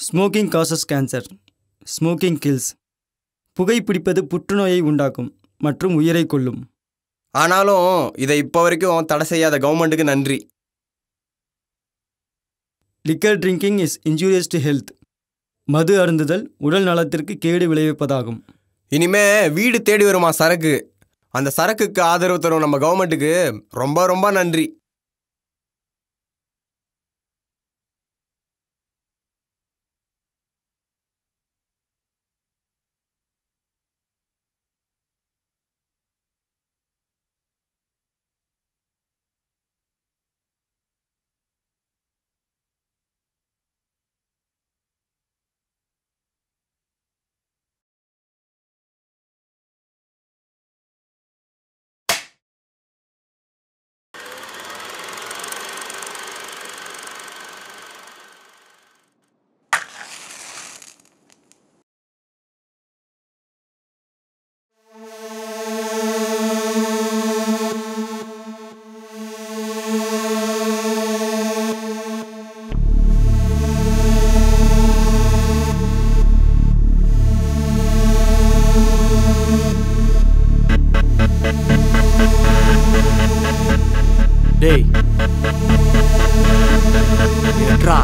Smoking causes cancer smoking kills புகைப்பிடிப்பது புற்றுநோயை உண்டாக்கும் மற்றும் உயிரை கொல்லும் ஆனாலும் இதை இப்போ வரைக்கும் தடை செய்யாத கவர்மெண்ட்டுக்கு நன்றி liquor drinking is injurious to health மது அருந்துதல் உடல் நலத்திற்கு கேடு விளைவிப்பதாகும் இனிமே வீடு தேடி வருமா சரக்கு அந்த சரக்குக்கு ஆதரவு தரும் நம்ம கவர்மெண்ட்டுக்கு ரொம்ப ரொம்ப நன்றி டேய் எட்ரா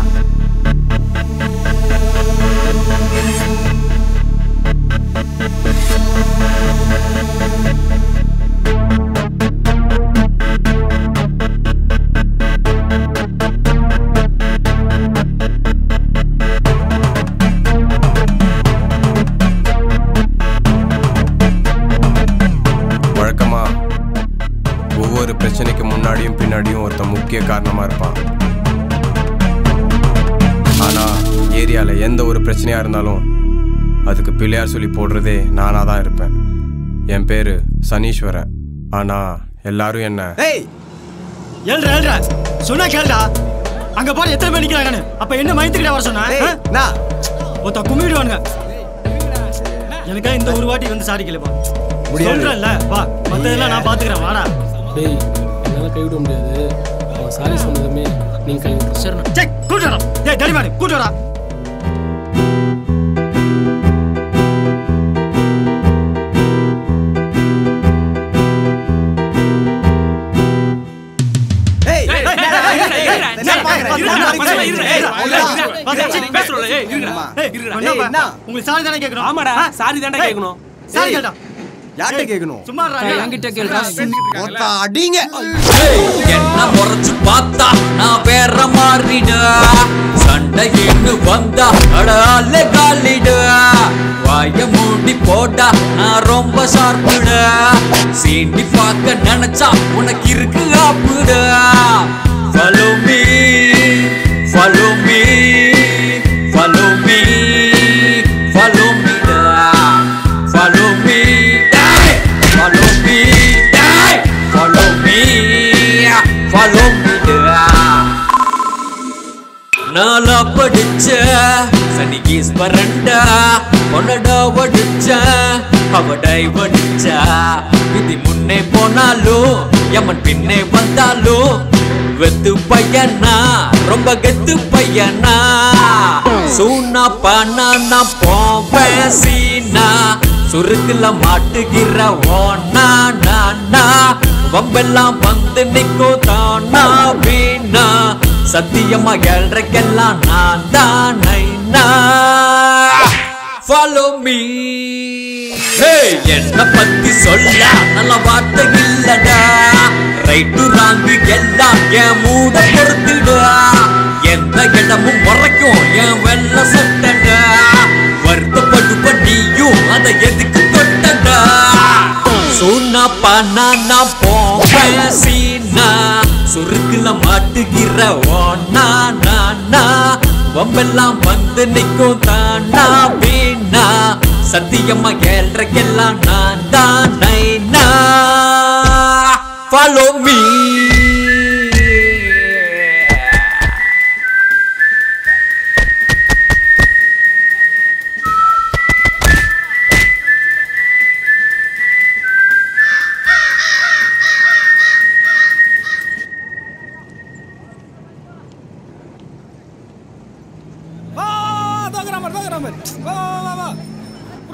வழக்கமா ஒவ்வொரு பிரச்சனைக்கு முன்னாடியும் பின்னாடியும் ஒருத்தன் முக்கிய காரணமா இருப்பான் ஆனா ஏரியால எந்த ஒரு பிரச்சனையா இருந்தாலும் அதுக்கு பிள்ளையார் சொல்லி போடுறதே நானா தான் இருப்பேன் என் பேரு சனீஸ்வரன் ஆனா எல்லாரும் என்ன ஏய் ஏழ்ரா ஏழ்ரா சொன்னா கேளுடா அங்க பாரு எத்தனை பேர் நிக்கிறாங்கன்னு அப்ப என்ன மயத்துக்கிட்ட வர சொன்னா ஒருத்த கும்பிடுவானுங்க எனக்கா இந்த ஒரு வாட்டி வந்து சாரி கேளுப்பா சொல்றேன்ல வா மத்ததெல்லாம் நான் பாத்துக்கிறேன் வாடா டேய் என்னால் கைவிட முடியாது அவன் சாரி சொன்னதுமே நீங்கள் கைவிட்டு சரி செக் கூட்டு வரா ஏய் தடிமாடு கூட்டு வரா உங்களுக்கு சாரி தானே கேட்கணும் ஆமாடா சாரி தாண்டா கேட்கணும் சாரி கேட்டா யார்கிட்ட கேட்கணும் சும்மா என்கிட்ட கேளுடா அடிங்க என்ன முறைச்சு பார்த்தா நான் வேற மாறிட சண்டைன்னு வந்தா அட அல்ல காலிட வாய மூடி போட்டா நான் ரொம்ப ஷார்ப்புட சீண்டி பார்க்க நினைச்சா உனக்கு இருக்கு ஆப்புட follow me follow me follow me follow me da follow me die follow me die follow me follow me da நாளா படிச்ச சனி ஈஸ்வரண்டா பொன்னடா வடிச்ச அவடை வடிச்சா விதி முன்னே போனாலும் யமன் பின்னே வந்தாலும் வெத்து பையனா ரொம்ப கெத்து பையனா சூனா பானா போவேன் சீனா சுருக்குல மாட்டுகிற ஓனா நானா வம்பெல்லாம் வந்து நிக்கும் தானா வீணா சத்தியமா ஏழ்றைக்கெல்லாம் நான் தான் ஃபாலோ மீ என்ன பத்தி சொல்ல நல்ல வார்த்தை இல்லடா ரைட்டு ராங்கு எல்லாம் என் மூட பொறுத்துடா எந்த இடமும் முறைக்கும் என் வெள்ள சட்டடா வருத்தப்படுவ நீயும் அதை எதுக்கு தொட்டடா சொன்னா பண்ணா போவேன் சீனா சுருக்குல மாட்டுகிற ஓனா நானா வம்பெல்லாம் வந்து நிக்கும் தானா வீணா சத்தியமா ஏழ்றைக்கெல்லாம் நான் தான் நைனா ஃபாலோ மீ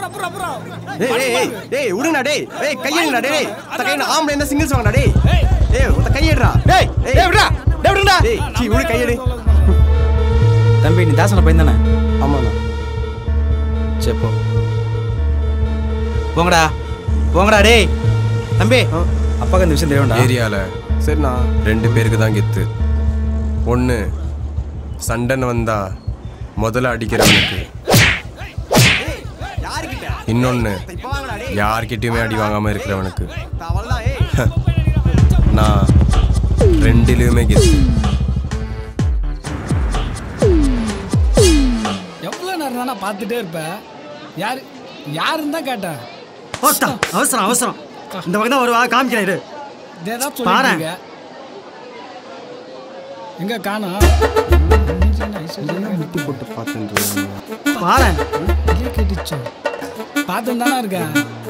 ஏய் ஏய் ஏய் டேய் விடுங்கடா டேய் ஏய் கையெடுங்கடா டேய் அத்த கை ஆம்பளை இருந்தா சிங்கிள்ஸ் வாங்கடா டேய் ஏய் உத்த கையெடுடா டேய் ஏய் விடுடா டேய் விடுடா டேய் சீ விடு கையெடு தம்பி நீ தாசன பையன் தானே ஆமாண்ணா சரி போ போங்கடா போங்கடா டேய் தம்பி அப்பாக்கு இந்த விஷயம் தெரியும்டா ஏரியால சரிண்ணா ரெண்டு பேருக்கு தான் கெத்து ஒன்று சண்டைன்னு வந்தா முதல்ல அடிக்கிறவனுக்கு இன்னொன்று யார்கிட்டயுமே அடி வாங்காம இருக்கிறவனுக்கு நான் ரெண்டுலேயுமே கெத்து எவ்வளோ நேரம் தானே பார்த்துட்டே இருப்பேன் யார் யாருன்னு தான் கேட்டேன் ஓத்தா அவசரம் அவசரம் இந்த பக்கம் தான் வருவா காமிக்கிறேன் இரு இதே தான் பாரேன். சொல்லிருக்கீங்க எங்க காணோம் போட்டு பார்த்துட்டு பாரேன் இங்கே கேட்டுச்சோ பார்த்துன்னு தானே இருக்கேன்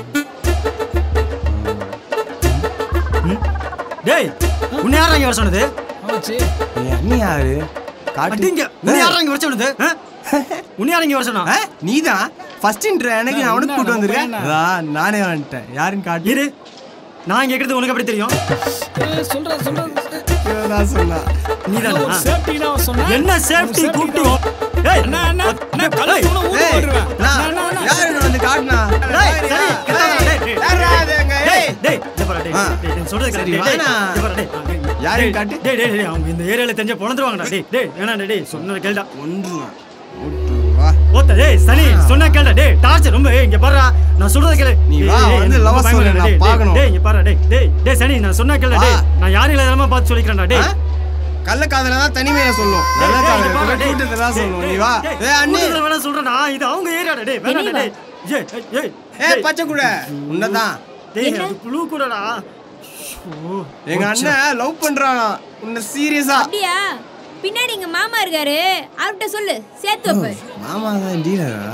டேய் உன்னை யாரா இங்க வர சொன்னது ஆமாச்சி அண்ணி யாரு காட்டு அடிங்க உன்னை யாரா இங்க வர சொன்னது ஆ? உன்னை யாரா இங்க வர சொன்னா ஆ, நீதான் ஃபர்ஸ்ட் இன்ட்ர எனக்கு நான் உனக்கு கூட்டு வந்திருக்கேன் என்ன? அதான் நானே வந்துட்டேன் யாருன்னு காட்டு இரு நான் கேக்குறது உனக்கு எப்படி தெரியும் ஏய், சொல்றேன் சொல்றேன் நான் சொன்னா நீதானா சேஃப்டி தான் சொன்னேன் என்ன சேஃப்டி கூப்பிட்டு ஏய் அண்ணா அண்ணா அண்ணா ஏய், கழுத்து உன ஊரு ஏய், போடுவேன் நான் யாரு வந்து காட்டுனா டேய், சரி, கத்தாத, டேய், டேய், யாரா அது அங்க? டேய், ஏய், டேய், இங்க பாரு, டேய், ஆ. டேய், நான் சொல்றது சரி, கேளு, டேய், வாண்ணா. இங்க பாரு, டேய், ஆ, யாரையும் டேய், காட்டு. டேய், டேய், டேய், அவங்க இந்த ஏரியால தெரிஞ்ச பொழந்துருவாங்கடா டேய் டேய் வேணாம் டேய் சொன்னது கேளுடா ஒன்றுவா. ஒட்டு வா. ஓத்த டேய் சனி சொன்னா கேளுடா டேய் டார்ச்சர் ரொம்ப ஏய், இங்க பாருடா நான் சொல்றது கேளு நீ ஏய், வா, ஏய், வந்து எனக்கு love ரொம்ப சொல்லு, பயமா நான் இருக்குடா, டேய், பார்க்கணும். டேய் இங்க பாரு டேய் டேய் டேய் சனி நான் சொன்னா கேளுடா வா. டேய் நான் யாரும் இல்லாதமா பார்த்து சொல்லிக்கிறேன்டா டேய் ஆ? கள்ளக்காதல தான் தனிமையை சொல்லும் நல்ல டேய், டேய், இங்க காதல பாருடா, டேய், கூட்டத்தை தான் டேய், சொல்லும் நீ டேய், வா டேய், ஏ அண்ணி கூட்டத்துல வேணா சொல்றேன்டா இது அவங்க ஏரியாடா டேய் வேணாடா என்னடா? டேய் ஏய் ஏய், ஏய் ஏ டேய், பச்சை கூட உன்னதான் டேய் என்ன? அது புழு கூடடா ஓ எங்க அண்ணன் லவ் பண்றானா உன்னை சீரியஸா அப்படியா பின்னாடி எங்க மாமா இருக்காரு அவர்கிட்ட சொல்லு சேர்த்து வைப்பேன் மாமா தான் டீலரா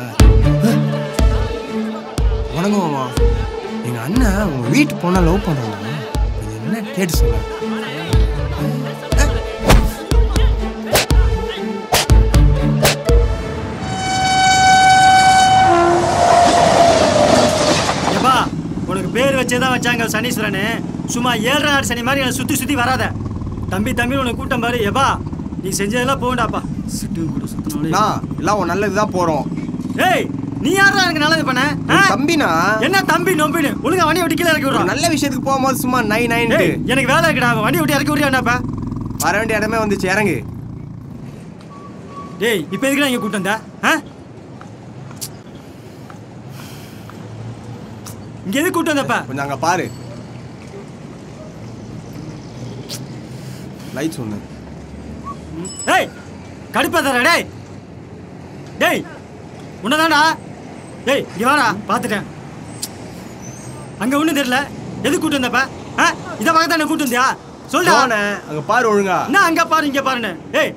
வணக்கம் மாமா எங்க அண்ணன் உங்க வீட்டு பொண்ணை லவ் பண்றாங்க அது என்ன கேட்டு சொல்ல ஏப்பா உனக்கு பேர் வச்சே தான் வச்சாங்க சனீஸ்வரனு சும்மா ஏழரை நாடு சனி மாதிரி என்னை சுற்றி சுற்றி வராத தம்பி தம்பி உனக்கு கூட்டம் பாரு ஏப்பா நீ செஞ்சதெல்லாம் போகண்டாப்பா சிட்டு கூட சுத்தினாலே நான் எல்லாம் உன் நல்லதுதான் போறோம் ஏய் நீ யாரா எனக்கு நல்லது பண்ண ஆ? உன் தம்பினா என்ன தம்பி நொம்பின்னு ஒழுங்கா வண்டி ஓட்டி கீழே இறக்கி ஒரு விடுறான் நல்ல விஷயத்துக்கு போகும்போது சும்மா நை நைன்ட்டு ஏய் எனக்கு வேலை இருக்குடா வண்டி ஓட்டி இறக்கி விடுறியாடாப்பா வர வேண்டிய இடமே வந்துச்சு இறங்கு டேய் இப்போ எதுக்குடா இங்கே கூட்டம் வந்த ஆ இங்கே எதுக்கு கூட்டம் வந்தப்பா கொஞ்சம் அங்க பாரு லைட்ஸ் ஒன்று ஏய் கடுப்பா தர டேய் டேய் உன்னதாடா டேய் இங்க வாடா பார்த்துட்டேன் அங்க ஒண்ணும் தெரியல எது கூட்டு வந்தப்ப ஆ இத பக்கத்துல என்ன கூட்டு வந்தியா சொல்டா போனே அங்க பாரு ஒழுங்கா என்ன அங்க பாரு இங்க பாருன்னு ஏய்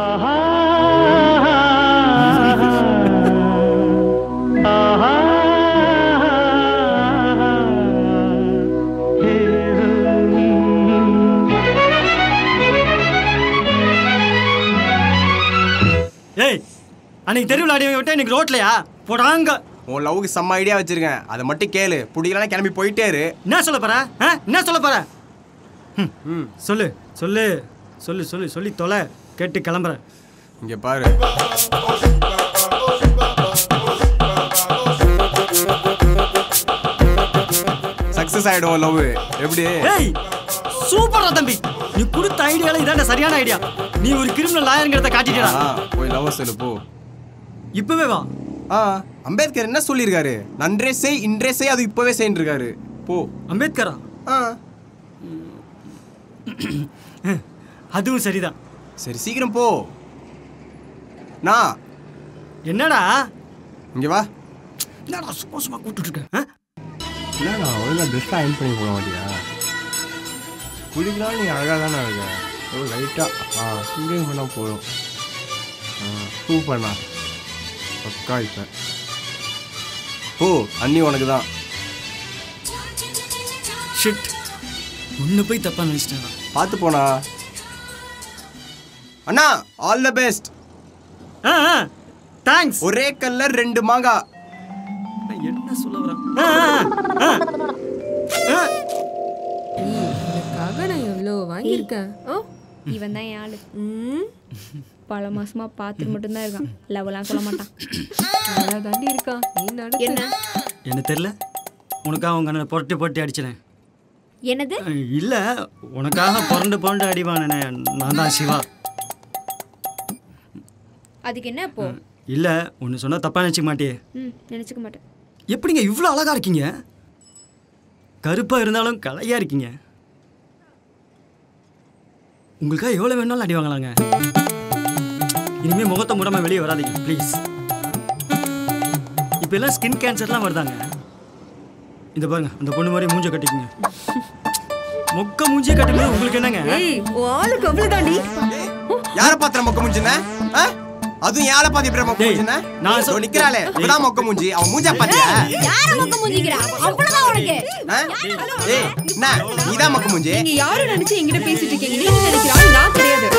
ஏய் அன்னைக்கு தெருவில் அடி விட்டு இன்னைக்கு ரோட்லையா போடாங்க உன் லவ்வுக்கு செம்ம ஐடியா வச்சிருக்கேன் அதை மட்டும் கேளு பிடிக்கலன்னா கிளம்பி போயிட்டே இரு என்ன சொல்ல போற ஆ என்ன சொல்ல போற ம், ம் சொல்லு சொல்லு சொல்லு சொல்லு சொல்லி தொலை கேட்டு கிளம்புறேன் இங்க பாரு சக்சஸ் ஆயிடும் லவ் எப்படி ஏய் சூப்பரா தம்பி நீ கொடுத்த ஐடியால இதான் சரியான ஐடியா நீ ஒரு கிரிமினல் லாயருங்கிறத காட்டிட்டா ஆ, போய் லவ் சொல்லு போ இப்பவே வா ஆ அம்பேத்கர் என்ன சொல்லியிருக்காரு நன்றே செய் இன்றே செய் அது இப்பவே செய்யின்னு இருக்காரு போ அம்பேத்கரா ஆ அதுவும் சரிதான் சரி சீக்கிரம் போ நான் என்னடா இங்க வா என்னடா சும்மா சும்மா கூப்பிட்டு இருக்க ஆ? என்னடா ஒழுங்கா ட்ரெஸ் அயன் பண்ணி போட மாட்டியா குளிக்கலாம் நீ அழகாக தானே இருக்க ஒரு லைட்டாக ஆ இங்கேயும் பண்ணால் போதும் ஆ சூப்பர்ண்ணா பக்கா இப்போ ஓ அண்ணி உனக்கு தான் ஷிட் உன்னை போய் தப்பா நினைச்சிட்டேன் பார்த்து போனா அண்ணா ஆல் த பெஸ்ட் ஆ தேங்க்ஸ் ஒரே கல்ல ரெண்டு மாங்காய் என்ன சொல்ல வரான் ஆ, ஆ, ஆ. ஆ. இதுக்காக நான் எவ்வளோ வாங்கியிருக்கேன் ஓ இவன் தான் என் ஆளு ம் பல மாசமா பார்த்துட்டு மட்டும்தான் இருக்கான் லவ்லாம் சொல்ல மாட்டான் நல்லா தாண்டி இருக்கான் நீ நடு என்ன எனக்கு தெரியல உனக்காக உங்க அண்ணனை புரட்டி புரட்டி அடிச்சினேன் என்னது இல்ல உனக்காக புரண்டு புரண்டு அடிவானே நான் தான் சிவா அதுக்கு என்ன இப்போ இல்ல ஒன்று சொன்னா தப்பா நினச்சிக்க மாட்டியே ம் நினச்சிக்க மாட்டேன் எப்படிங்க இவ்வளோ அழகா இருக்கீங்க கருப்பா இருந்தாலும் கலையா இருக்கீங்க உங்களுக்காக எவ்வளோ வேணாலும் அடி வாங்கலாங்க இனிமே முகத்தை மூடாம வெளியே வராதீங்க ப்ளீஸ் இப்போ எல்லாம் ஸ்கின் கேன்சர்லாம் வருதாங்க இந்த பாருங்க அந்த பொண்ணு மாதிரி மூஞ்ச கட்டிக்குங்க மொக்க மூஞ்சியை கட்டுங்க உங்களுக்கு என்னங்க ஏய் உன் ஆளுக்கு அவ்வளோ தாண்டி யார பாத்திர மொக்க முஞ்சுன அதுவும் யார பாத்தி இப்படி மொக்க டேய், முஞ்சுன நான் நான் சொ- நிக்கிறாளே இப்பதான் மொக்க முஞ்சி அவன் மூஞ்சா பாத்தியா யார பக்கம் மூஞ்சிக்கிறா அவ்வளவுதான் உனக்கு ஆ? ஏய் என்ன நீதான் மொக்க முஞ்சி நீங்க யாரும் நினைச்சு என்கிட்ட பேசிட்டு இருக்கீங்க நீங்க நினைக்கிறாள் நான் கிடையாது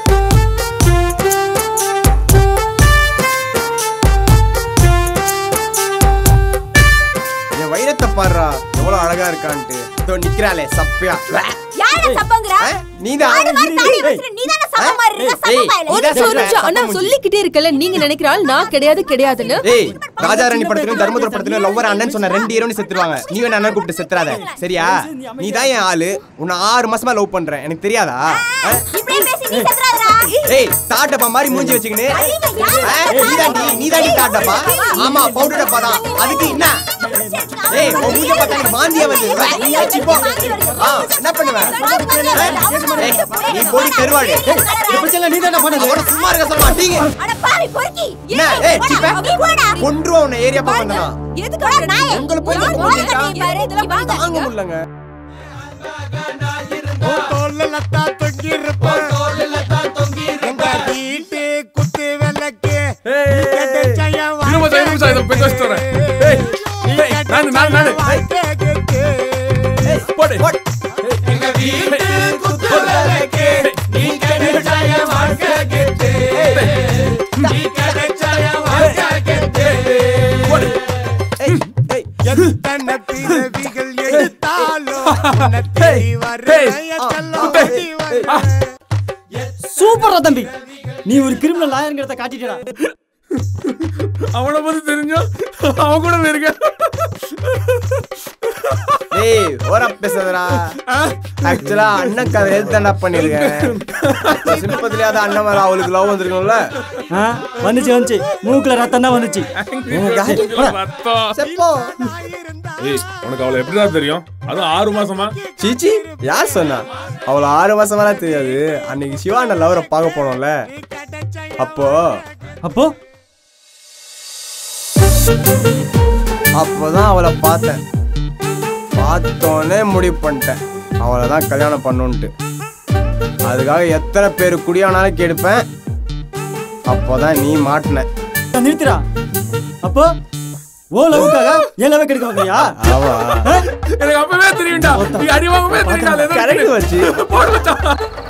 என் வைரத்தை பாடுறா எவ்வளவு அழகா இருக்கான்ட்டு இதோ நிக்கிறாளே சப்பையா யார சப்பங்கறா ஆ? நீதான் அது மாதிரி தாடி வச்சிரு, நீதானே சப்ப மாதிரி இருக்க, சப்ப ஏய், பயலே. ஒரு இதான் நிமிஷம், ஒரு சொல்றேன், நிமிஷம் அண்ணா சத்தம் சொல்லிக்கிட்டே இருக்கல நீங்க நினைக்கிறாள் நான் கிடையாது கிடையாதுன்னு ஏய் ராஜாராணி படத்துலயும் தர்மதுர படத்துலயும் லவ்வர் அண்ணன் சொன்ன ரெண்டு ஹீரோனி செத்துருவாங்க நீ வேணா அண்ணன் கூப்பிட்டு செத்துறாத சரியா நீ தான் என் ஆளு உன்னை ஆறு மாசமா லவ் பண்றேன் எனக்கு தெரியாதா ஆ? இப்படியே பேசி நீ செத்துறாதடா. ஏய் தாட்டப்பா மாதிரி மூஞ்சி வச்சுக்கின்னு நீதாண்டி நீதாண்டி தாட்டப்பா ஆமா பவுடர் டப்பா தான் அதுக்கு என்ன ஏய் உன் மூஞ்ச பார்த்தா எனக்கு வாந்தியா வருது ஏய், சி, போ. ஆ, என்ன பண்ணுவேன் ஏய், நீ போடி கருவாடு இந்த பிரச்சனை நீ தானே பண்ணது அவன சும்மா இருக்க சொல்ல மாட்டீங்க அட பாவி பொறுக்கி என்ன ஏய் சிப்ப நீ போடா கொன்றுவா உன்னை ஏரியா பக்கம் வந்தனா எதுக்கு வர நாயே உங்களை போய் யார் நான் மூஞ்சி போட்டா? கட்டி பாரு, இதெல்லாம் வாங்க. தாங்க முடியலங்க இருபது நிமிஷம் இதை போய் வச்சுட்டு வரேன். ஏய், ஏய், நானு, நானு, நானு. ஏய், போடு. போடு. ஏய், ஏய், ஆ, சூப்பரா தம்பி நீ ஒரு கிரிமினல் லாயருங்கிறத காட்டிட்டடா அவனை பத்தி தெரிஞ்சோம் அவன் கூட இருக்க ஏய் ஓரா பேசாதடா ஆக்சுவலா அண்ணன் கதை எதுதாண்டா பண்ணிருக்கேன் சின்னப்பத்திலேயாவது அண்ணன் மேல அவளுக்கு லவ் வந்திருக்கும்ல ஆ, வந்துச்சு வந்துச்சு மூக்குல ரத்தம் தான் வந்துச்சு ரத்தம். செப்போ ஏய், உனக்கு அவளை எப்படிதான் தெரியும் அதுவும் ஆறு மாசமா சீச்சி யார் சொன்னா அவள ஆறு மாசமாலாம் தெரியாது அன்னைக்கு சிவா அண்ணன் லவரை பார்க்க போனோம்ல அப்போ அப்போ அப்போதான் அவளை பார்த்தேன் பார்த்தோன்னே முடிவு பண்ணிட்டேன் அவளை தான் கல்யாணம் பண்ணுன்ட்டு அதுக்காக எத்தனை பேர் குடியானாலும் கெடுப்பேன் அப்போதான் நீ மாட்டின நிறுத்துறா அப்போ ஓ லவுக்காக ஏன் லவ் கெடுக்க வைக்கிறியா ஆமா எனக்கு அப்பவே தெரியும்டா நீ அடி வாங்கவே தெரியும் கரெக்ட் வச்சு போடு மச்சான்.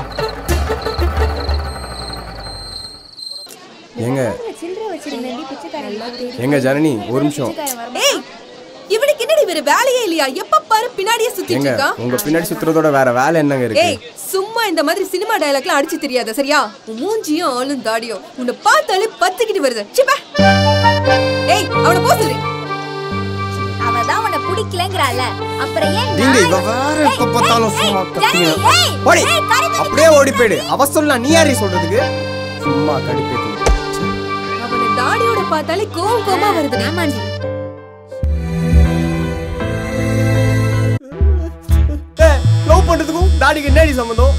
எங்க சில்லறை வச்சிருந்தேன் பிச்சைக்காரன் எங்க ஜனனி ஒரு நிமிஷம் ஏய் இவனுக்கு என்னடி வேற வேலையே இல்லையா எப்ப பாரு பின்னாடியே சுத்திட்டு எங்க இருக்கான் உங்க பின்னாடி சுத்துறதோட வேற வேலை என்னங்க இருக்கு ஏய் சும்மா இந்த மாதிரி சினிமா டயலாக்லாம் அடிச்சு தெரியாத சரியா உன் மூஞ்சியும் ஆளும் தாடியும் உன்னை பார்த்தாலே பத்துக்கிட்டு வருது சிப்ப ஏய் அவனை போ சொல்லு அவதான் உன்னை பிடிக்கலங்கறால அப்புறம் ஏன் நீங்க நான்- இவ வேற ஏய், எப்ப பார்த்தாலும் ஏய், சும்மா ஏய், கத்திங்க ஏய், ஓடி ஏய், கருத்து அப்படியே ஓடி போயிடு அவ சொல்ல நீ யாரி சொல்றதுக்கு சும்மா கடுப்பேத்தி அவனை தாடியோட பார்த்தாலே கோவம் கோவமா வருது ஆமாண்டி லவ் பண்றதுக்கும் தாடிக்கு என்னடி சம்மந்தம்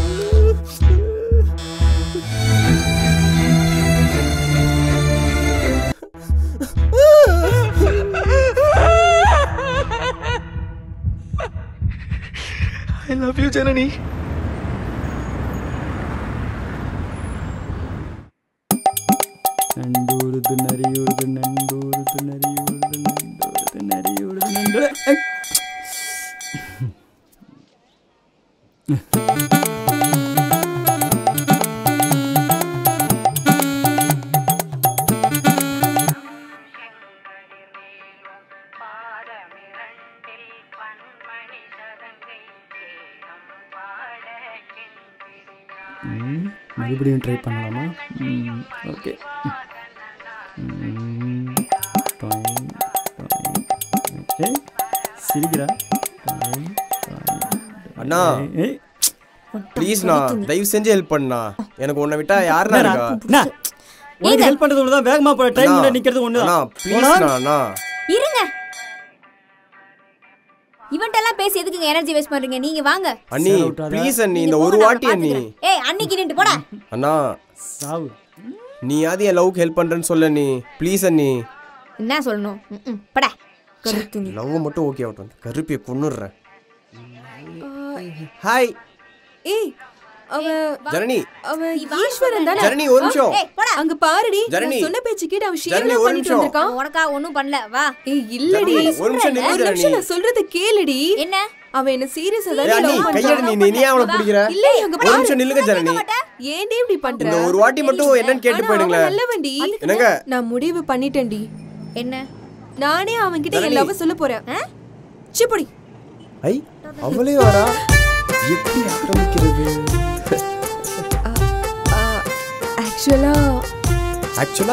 ஐ லவ் யூ ஜனனி நண்டூருது நரியூருது நண்டூருது நரியூருது நண்டூருது நரியூருது நண்டு ம், மறுபடியும் ட்ரை பண்ணலாமா ஓகே சிரிக்கிறா அண்ணா ஏய் ப்ளீஸ்ண்ணா தயவு செஞ்சு ஹெல்ப் பண்ணா எனக்கு உன்னை விட்டா யாருண்ணா இருக்கா அண்ணா, உனக்கு ஹெல்ப் பண்றது ஒண்ணுதான் வேகமா போற டைம் அண்ணா, நிக்கிறது அண்ணா ஒண்ணுதான் ப்ளீஸ்ண்ணா அண்ணா இருங்க இவன்ட்டெல்லாம் பேசி எதுக்குங்க எனர்ஜி வேஸ்ட் பண்றீங்க நீங்க வாங்க அண்ணி ப்ளீஸ் அண்ணி இந்த ஒரு வாட்டி அண்ணி ஏய் அன்னைக்கு நின்று போடா அண்ணா சாவு நீயாவது என் லவ்க்கு ஹெல்ப் பண்றேன்னு சொல்ல நீ ப்ளீஸ் அண்ணி என்ன சொல்லணும் ம், ம், படா கருத்து நீ லவ் மட்டும் ஓகே ஆகட்டும் கருப்பியை கொன்னுடுறேன் ஹாய் ஏய் அவ ஜனனி அவ ஈஸ்வரன் தானே ஜனனி ஒரு நிமிஷம் ஏய் போடா அங்க பாருடி ஜனனி. நான் சொன்ன பேச்சு கேட்டு அவன் ஜனனி, ஷேவ்லாம் ஒரு பண்ணிட்டு நிமிஷம். வந்திருக்கான் உனக்கா ஒண்ணும் பண்ணல வா ஏய் இல்லடி ஜனனி, ஒரு நிமிஷம் நில்லு ஒரு நிமிஷம் ஜனனி. நான் சொல்றத கேளுடி என்ன அவன் என்ன சீரியஸா ஏய், தான் அண்ணி லவ் கையெடு பண்றான் நீ நீ ஏன் அவளை பிடிக்கிற இல்ல அங்க ஒரு பாரு நிமிஷம் நில்லுங்க ஜனனி ஏன்டி இப்படி பண்ற இந்த ஒரு வாட்டி மட்டும் என்னன்னு கேட்டு ஆனா அவன் போயிடுங்களேன் நல்லவன்டி என்னங்க நான் முடிவு பண்ணிட்டேன்டி என்ன நானே அவன்கிட்ட என் ஜனனி. லவ் சொல்ல போறேன் சிப்படி ஐ அவளே வரா எப்படி ஆரம்பிக்கிறது యాక్చువల్గా యాక్చువల్గా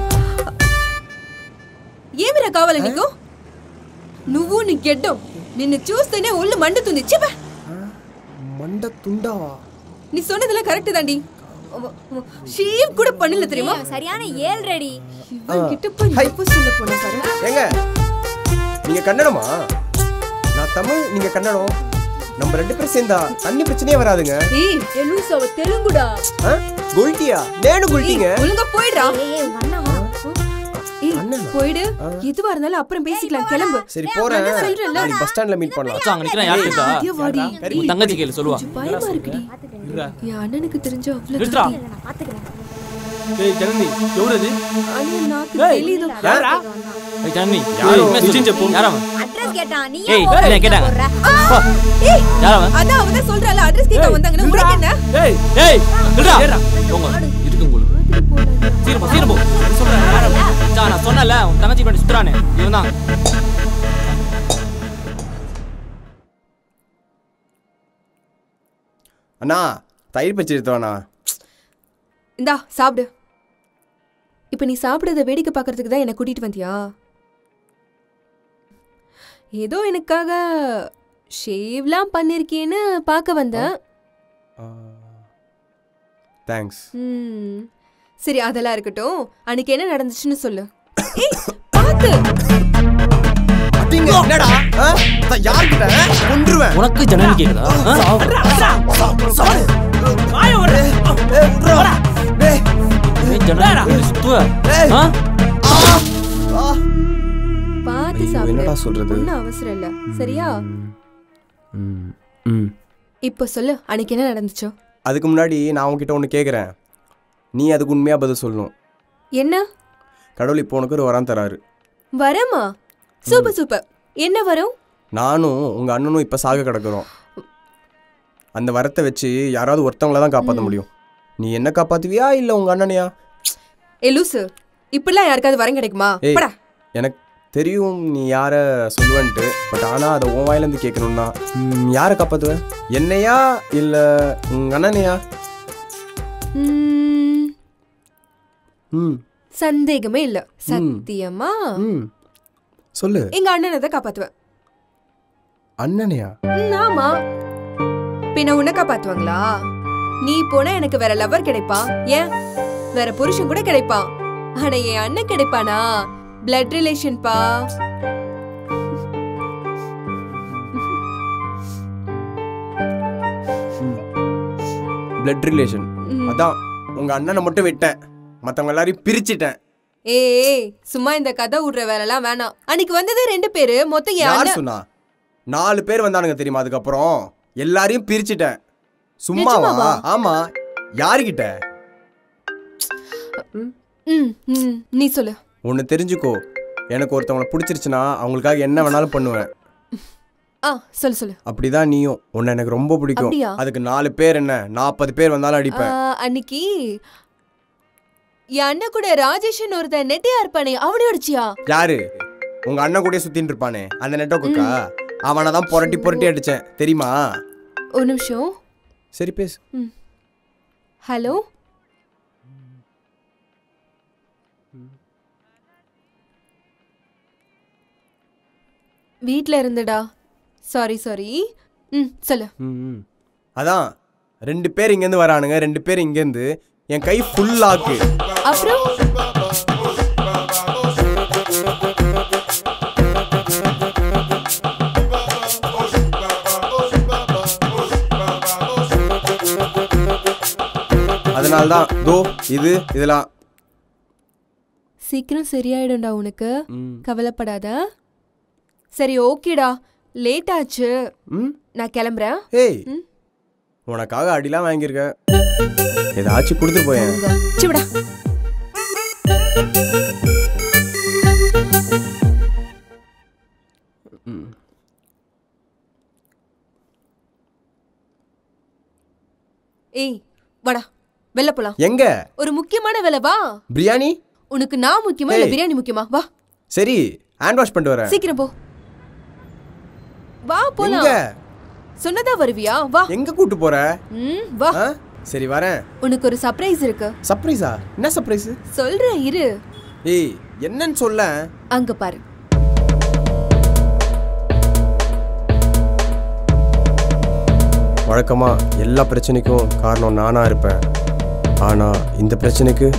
ఏమిరా కావాలి నీకు నువ్వు నీ గెడ్డం నిన్ను చూస్తేనే ఒళ్ళు మండుతుంది చెప్ప మండ తుండావా நீ சொன்னதெல்லாம் கரெக்ட் தாண்டி ஷேவ் கூட பண்ணல தெரியுமா ஏய், சரியான ஏழு ரெடி இவன் கிட்ட போய் லவ் சொல்ல போன பாரு ஏங்க நீங்க கன்னடமா நான் தமிழ் நீங்க கன்னடம் நம்ம ரெண்டு பேரும் சேர்ந்தா தண்ணி பிரச்சனையே வராதுங்க ஏய் எலூஸ் அவ தெலுங்குடா ஆ? குல்ட்டியா நேனு குல்ட்டிங்க ஒழுங்கா போயிடுறா ஏய் ஏய் உங்க அண்ணா வா. ஏய் போயிடு எதுவா இருந்தாலும் அப்புறம் பேசிக்கலாம் கிளம்பு சரி போறேன் நான் சொல்றேன்ல. நாளைக்கு பஸ் ஸ்டாண்ட்ல மீட் பண்ணலாம் மச்சான், அங்க நிக்கிறேன், யார் இருக்கா? ஐயோ, வாடி உன் தங்கச்சி கேளு சொல்லுவா பயமா இருக்குடி என் அண்ணனுக்கு தெரிஞ்ச அவ்வளவு நிறுத்துடா. ஏய் ஜனனி ఎవరు అది அண்ணன் நாக்கு தெளியுது யாரா ஏய் ஜனனி யாரோ? నిజం చెప్పు யாரவன் அட்ரஸ் கேட்டான் நீ ஏய், ஏன் over என்ன கேட்டாங்க? போடுற? ஆ, ஏய் யாரவன் அதான் அவன் தான் சொல்றால அட்ரஸ் கேட்க வந்தாங்கன்னு உனக்கு என்ன ஏய் ஏய் நில்றா போங்க இருக்கு உங்களுக்கு சீக்கிரம் போ சீக்கிரம் போ சொல்றேன் யாரவன் மச்சான் நான் சொன்னல உன் தங்கச்சி பண்ணி சுத்துறானே இவன் தான் அண்ணா தயிர் பச்சி எடுத்துவாண்ணா இந்தா சாப்பிடு இப்ப நீ சாப்பிடுறத வேடிக்கை பார்க்கறதுக்கு தான் என்னை கூட்டிட்டு வந்தியா ஏதோ எனக்காக ஷேவ்லாம் பண்ணிருக்கேன்னு பார்க்க வந்தேன் தேங்க்ஸ் ம், சரி அதெல்லாம் இருக்கட்டும் அன்னைக்கு என்ன நடந்துச்சுன்னு சொல்லு ஏய் பாத்து அடிங்க என்னடா ஆ? நான் யார்கிட்ட கொன்றுவேன் உனக்கு ஜனனி கேக்குதா ஏய், விட்றா. ஏய், ஜனனி சுத்துவ ஏய். ஆ? ஆ. பார்த்து ஐயோ, சாப்பிடு என்னடா சொல்றது? ஒன்றும் அவசரம் இல்ல சரியா ம், ம். இப்போ சொல்லு அன்னைக்கு என்ன நடந்துச்சோ அதுக்கு முன்னாடி நான் உன்கிட்ட ஒன்று கேட்குறேன் நீ அதுக்கு உண்மையாக பதில் சொல்லணும் என்ன கடவுள் இப்போ உனக்கு ஒரு வரம் தராரு வரமா சூப்பர் சூப்பர் என்ன வரும் நானும் உங்கள் அண்ணனும் இப்போ சாக கிடக்குறோம் அந்த வரத்தை வச்சு யாராவது ஒருத்தவங்கள தான் காப்பாற்ற முடியும் நீ என்ன காப்பாத்துவியா இல்லை உங்கள் அண்ணனையா ஏ லூசு இப்படிலாம் யாருக்காவது வரம் கிடைக்குமா ஏய் படா எனக்கு தெரியும் நீ யாரை சொல்லுவன்ட்டு பட் ஆனால் அதை உன் வாயிலேருந்து கேட்கணும்னா ம், யாரை காப்பாற்றுவேன் என்னையா இல்லை உங்கள் அண்ணனையா ம், ம் சந்தேகமே இல்ல சத்தியமா ம் சொல்லு எங்க அண்ணனை தான் காப்பாத்துவேன் அண்ணனையா ம், ஆமா பின்ன உன்னை காப்பாத்துவாங்களா நீ போனா எனக்கு வேற லவர் கிடைப்பான் ஏன் வேற புருஷன் கூட கிடைப்பான் ஆனா என் அண்ணன் கிடைப்பானா பிளட் ரிலேஷன் பா பிளட் ரிலேஷன் அதான் உங்கள் அண்ணனை மட்டும் விட்டேன் மற்றவங்க எல்லாரையும் பிரிச்சிட்டேன் ஏய் சும்மா இந்த கதை விடுற வேலைலாம் வேணாம் அன்னைக்கு வந்தது ரெண்டு பேரு மொத்தம் என் யார் அண்ணன் சொன்னா நாலு பேர் வந்தானுங்க தெரியுமா அதுக்கப்புறம் எல்லாரையும் பிரிச்சிட்டேன் சும்மாவா நிஜமாவா? ஆமா யாருகிட்ட ம் ம் நீ சொல்லு ஒன்று தெரிஞ்சுக்கோ எனக்கு ஒருத்தவங்களை பிடிச்சிருச்சுன்னா அவங்களுக்காக என்ன வேணாலும் பண்ணுவேன் ஆ சொல்லு சொல்லு அப்படிதான் நீயும் உன்னை எனக்கு ரொம்ப பிடிக்கும் அப்படியா? அதுக்கு நாலு பேர் என்ன நாற்பது பேர் வந்தாலும் ஆ, அடிப்பேன் அன்னைக்கு என் அண்ணன் கூட ராஜேஷன் ஒருத்தன் நெட்டியா இருப்பானே அவனே அடிச்சியா யாரு உங்க அண்ணன் கூட சுத்தின்னு இருப்பானே அந்த நெட்டோக்கா அவனை தான் புரட்டி புரட்டி அடிச்சேன் தெரியுமா ஒரு நிமிஷம் சரி பேசு ஹலோ வீட்ல இருந்துடா சாரி சாரி ம் சொல்லு ம் அதான் ரெண்டு பேர் இங்கேருந்து வரானுங்க ரெண்டு பேர் இங்கேருந்து என் கை ஃபுல் லாக்கு அப்புறம் அதனால தான் தோ இது இதெல்லாம் சீக்கிரம் சரியாயிடும்டா உனக்கு கவலைப்படாத சரி ஓகேடா லேட் ஆச்சு ம் நான் கிளம்புறேன் ஏய் உனக்காக அடிலாம் வாங்கியிருக்கேன் ஏதாச்சும் கொடுத்துட்டு போயேன் சிவிடா ஏய் வாடா வெளில போலாம் எங்க ஒரு முக்கியமான வேலை வா பிரியாணி உனக்கு நான் முக்கியமா இல்ல ஏய். பிரியாணி முக்கியமா வா சரி ஹேண்ட் வாஷ் பண்ணிட்டு வரேன் சீக்கிரம் போ வா எங்க போலாம் சொன்னதா வருவியா வா எங்க கூட்டு போற ம் வா ஆ? சரி வரேன் உனக்கு ஒரு சர்ப்ரைஸ் இருக்கு சர்ப்ரைஸா என்ன சர்ப்ரைஸ் சொல்றேன் இரு ஏய் என்னன்னு சொல்ல அங்க பாரு வழக்கமா எல்லா பிரச்சனைக்கும் காரணம் நானா இருப்பேன் ஆனா இந்த பிரச்சனைக்கு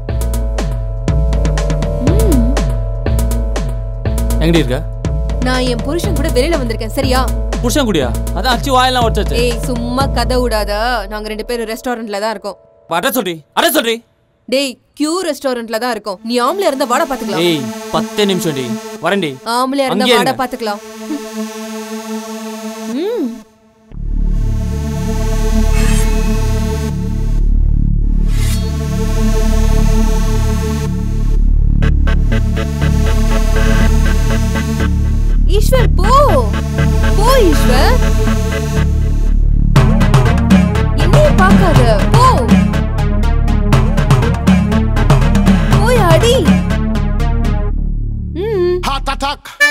எங்கடி இருக்க நான் என் புருஷன் கூட வெளியில வந்திருக்கேன் சரியா புருஷன் குடியா அதான் அச்சு வாயெல்லாம் உடச்சாச்சு ஏய் சும்மா கதை விடாத நாங்க ரெண்டு பேரும் ரெஸ்டாரண்ட்ல தான் இருக்கோம் அட சொல்றி அட சொல்றி டேய் கியூ ரெஸ்டாரண்ட்ல தான் இருக்கோம் நீ ஆம்பளை இருந்தா வாட பாத்துக்கலாம் ஏய் பத்து நிமிஷம் டி வரேன்டி ஆம்பளை இருந்தா அங்கேயே வாட இருங்க. பாத்துக்கலாம் ம் ஈஸ்வர் போ போ ஈஸ்வர் என்னைய பார்க்காத போ போய் அடி ம் Heart attack.